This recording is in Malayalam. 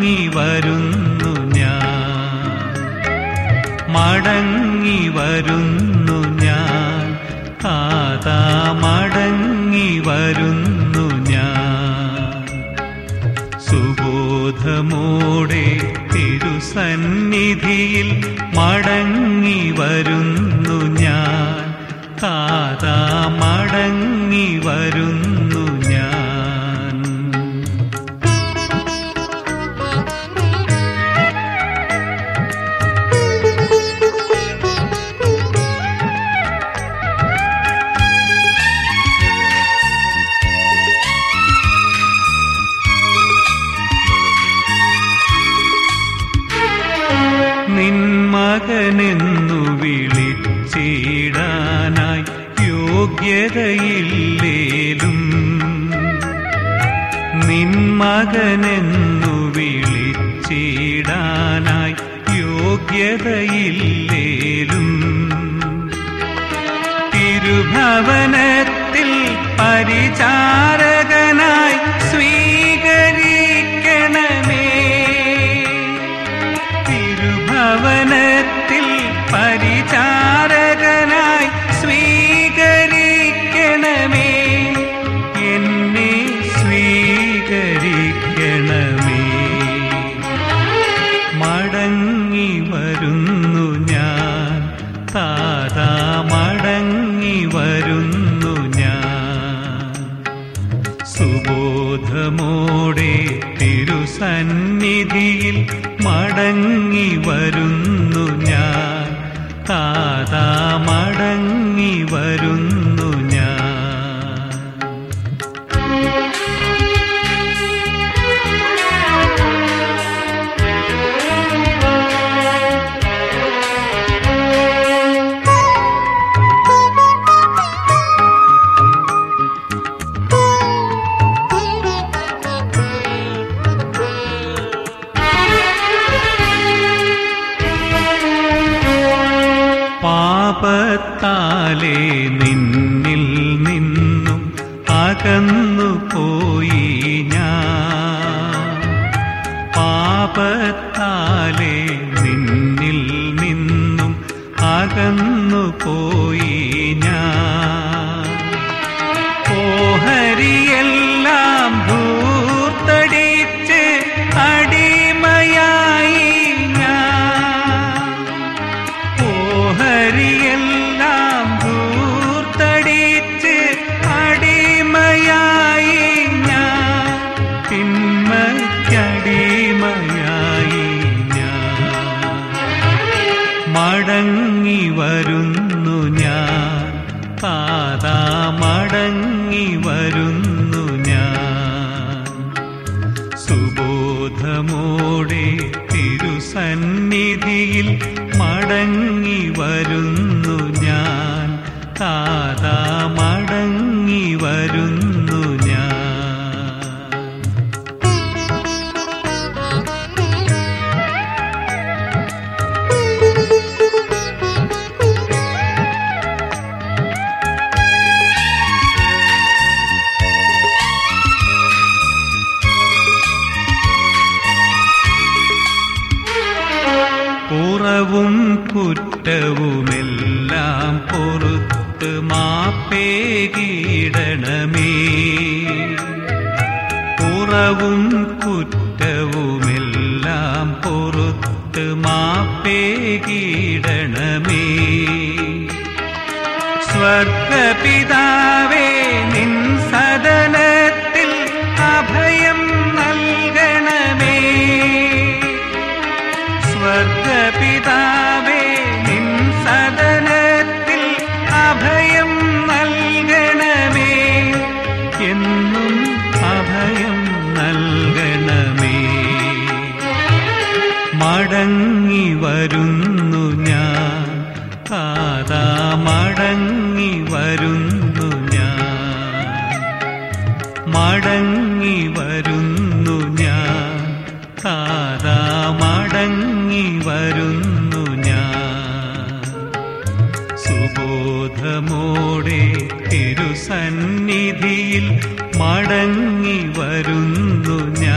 മടങ്ങി വരുന്നു ഞാൻ മടങ്ങി വരുന്നു ഞാൻ താതാ മടങ്ങി വരുന്നു ഞാൻ സുബോധമോടെ തിരുസന്നിധിയിൽ മടങ്ങി വരുന്നു ഞാൻ താതാ മടങ്ങി വരുന്നു ഞാൻ നിൻ മകനെന്നു വിളിച്ചിടാനായി യോഗ്യതയില്ലേലും നിൻ മകനെന്നു വിളിച്ചിടാനായി യോഗ്യതയില്ലേലും തിരുഭവനത്തിൽ പരിചാരകനായി സ്വീകരിക്കണമേ തിരുഭവനത്തിൽ പരിചാരകനായി സ്വീകരിക്കണമേ എന്നെ സ്വീകരിക്കണമേ മടങ്ങി വരുന്നു ഞാൻ താതാ മടങ്ങി വരുന്നു ഞാൻ സുബോധമോടെ തിരുസന്നിധിയിൽ മടങ്ങി വരുന്നു ഞാൻ താതാ മടങ്ങി വരുന്നു ഞാൻ പാപത്താലേ നിന്നിൽ നിന്നും അകന്നു പോയി ഞാൻ പാപത്താലേ നിന്നിൽ നിന്നും അകന്നു പോയി ഞാൻ ഓഹരിയെല്ലാം ധൂർത്തടിച്ച് അടിമയായി ഞാൻ ഓഹരിയെല്ലാം ധൂർത്തടിച്ച് അടിമയായി ഞാൻ തിന്മയ്ക്കടിമയായി ഞാൻ മടങ്ങി വരുന്നു ഞാൻ താതാ മടങ്ങി വരുന്നു ഞാൻ സുബോധമോടെ തിരുസന്നിധിയിൽ മടങ്ങി വരുന്നു ഞാൻ താതാ മടങ്ങി വരുന്നു ഞാൻ കുറവും കുറ്റവുമെല്ലാം പൊറുത്ത് മാപ്പേകിടണമേ കുറവും കുറ്റവുമെല്ലാം പൊറുത്ത് മാപ്പേകിടണമേ സ്വർഗപിതാവേ നിൻ സദനത്തിൽ അഭയം നൽകണമേ സ്വർഗപിതാവേ നിൻ സദനത്തിൽ അഭയം നൽകണമേ എന്നും അഭയം നൽകണമേ മടങ്ങി വരുന്നു ഞാൻ താതാ മടങ്ങി വരുന്നു ഞാൻ മടങ്ങി വരുന്നു ഞാൻ താതാ മടങ്ങി വരുന്നു ഞാൻ സുബോധമോടെ തിരുസന്നിധിയിൽ മടങ്ങി വരുന്നു ഞാൻ